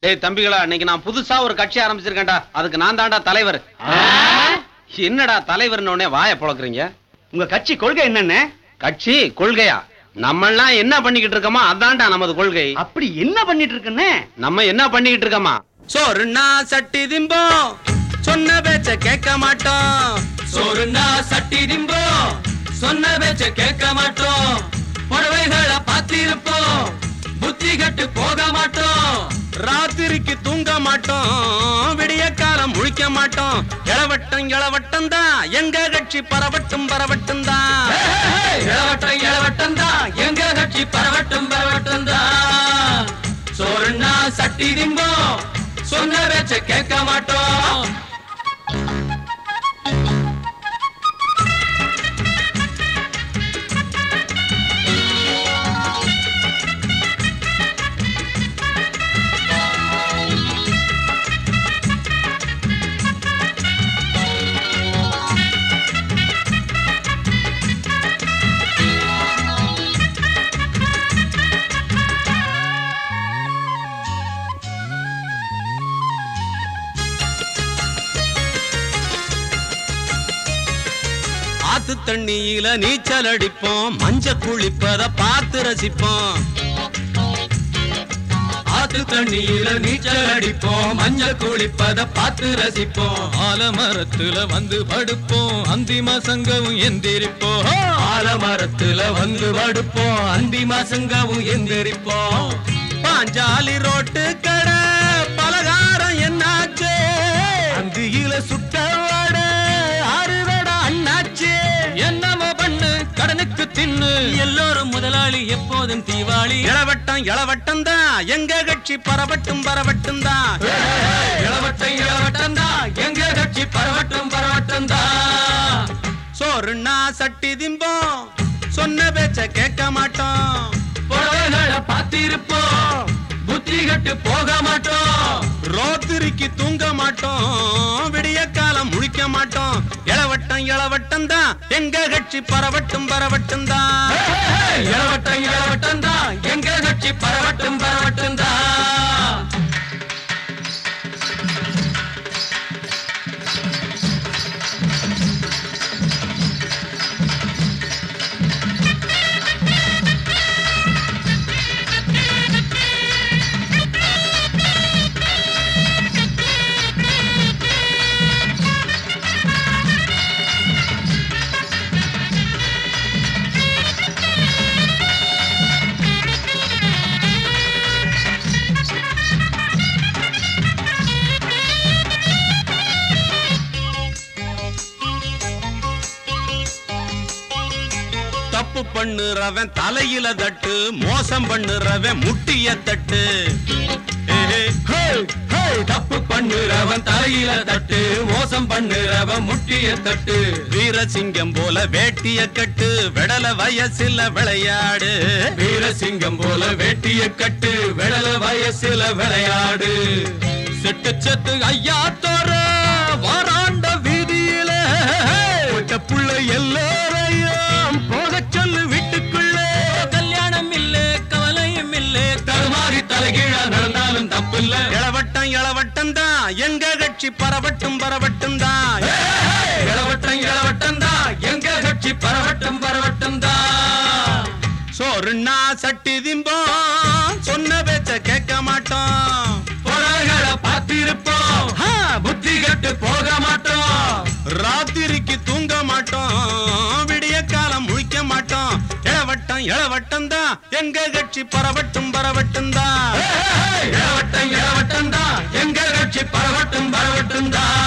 ஏய் தம்பிகளா இன்னைக்கு நான் புதுசா ஒரு கட்சி ஆரம்பிச்சிருக்கேன்டா அதுக்கு நான் தான்டா தலைவர் என்னடா தலைவர்னு உடனே வாய பொளக்குறீங்க உங்க கட்சி கொள்கை என்னன்னு கட்சி கொள்கையா நம்மெல்லாம் என்ன பண்ணிக்கிட்டு இருக்கோமோ அதான்டா நமது கொள்கை அப்படி என்ன பண்ணிட்டு இருக்குன்னு நம்ம என்ன பண்ணிக்கிட்டு இருக்கோமா சோறுனா சட்டி திம்போம் சொன்ன பேச்ச கேட்க மாட்டோம் சோறுனா சட்டி திம்போம் சொன்ன பேச்ச கேட்க மாட்டோம் புடவைகளை பார்த்திருப்போம் புத்தி கட்டு போக மாட்டோம் ராத்திரிக்கு தூங்க மாட்டோம் விடிய காலம் முழிக்க மாட்டோம் இளவட்டம் இளவட்டம் தான் எங்க கட்சி பரவட்டும் பரவட்டும் தான் இளவட்டம் இளவட்டம் தான் எங்க கட்சி பரவட்டும் பரவட்டும் தான் சோறுனா சட்டி திம்போம் சொன்ன பேச்ச கேட்க மாட்டோம் ஆத்து தண்ணியில நீச்சல் அடிப்போம் மஞ்ச குளிப்பத பார்த்து ரசிப்போம் ஆத்து தண்ணியில நீச்சல் அடிப்போம் மஞ்சள் குளிப்பத பார்த்து ரசிப்போம் ஆலமரத்துல வந்து படுப்போம் அந்திம சங்கவும் எந்திரிப்போம் ஆலமரத்துல வந்து படுப்போம் அந்தி மாசங்கவும் எந்திரிப்போம் பாஞ்சாலி ரோட்டு கடை பலகாரம் என்னாச்சு அந்தியில சுட்ட வட ஆறுதடா அண்ணாச்சு என்னமோ பண்ணு கடனுக்கு தின்னு எல்லோரும் முதலாளி எப்போதும் தீவாளி இளவட்டம் இளவட்டம் தான் எங்க கட்சி பரவட்டும் பரவட்டும் தான் இளவட்டம் இளவட்டம் தான் எங்க கட்சி பரவட்டும் பரவட்டும் தான் சோறுனா சட்டி திம்போம் சொன்ன பேச்ச கேட்க மாட்டோம் புடவைகளை பார்த்திருப்போம் புத்தி கட்டு போக மாட்டோம் ராத்திரிக்கு தூங்க மாட்டோம் விடிய காலம் முழிக்க மாட்டோம் இளவட்டம் இளவட்டம் தான் எங்க கட்சி பரவட்டும் பரவட்டும் தான் இளவட்டம் இளவட்டம் தான் எங்க கட்சி பரவட்டும் பரவட்டும் தான் தப்பு பண்ணுறவன் தலையில தட்டு மோசம் பண்ணுறவன் முட்டிய தட்டு ஏஹே, ஹே, ஹே, தப்பு பண்ணுறவன் தலையில தட்டு மோசம் பண்ணுறவன் முட்டிய தட்டு வீரசிங்கம் போல வேட்டிய கட்டு விடல வயசுல விளையாடு வீரசிங்கம் போல வேட்டிய கட்டு விடல வயசுல விளையாடு செட்டு செத்து ஐயா தோற வாராண்ட வீதியில விட்ட புள்ள எல்லாரையும் போக சொல்லு வீட்டுக்குள்ள கல்யாணம் இல்ல கவலையும் இல்ல தடுமாறி தலைகீழா நடந்தாலும் தப்பில்ல இளவட்டம் இளவட்டம் தான் எங்க கட்சி பரவட்டும் பரவட்டும் தான் இளவட்டம் இளவட்டம் தான் எங்க கட்சி பரவட்டும் பரவட்டும் தான் சோறுனா சட்டி திம்போம் சொன்ன பேச்ச கேட்க மாட்டோம் புடவைகளை பார்த்திருப்போம் ஹா, புத்தி கட்டு போக மாட்டோம் ராத்திரிக்கு தூங்க மாட்டோம் விடிய காலம் முழிக்க மாட்டோம் இளவட்டம் இளவட்டம் தான் எங்க கட்சி பரவட்டும் பரவட்டும் தான் இளவட்டம் இளவட்டம் தான் எங்க கட்சி பரவட்டும் பரவட்டும் தான்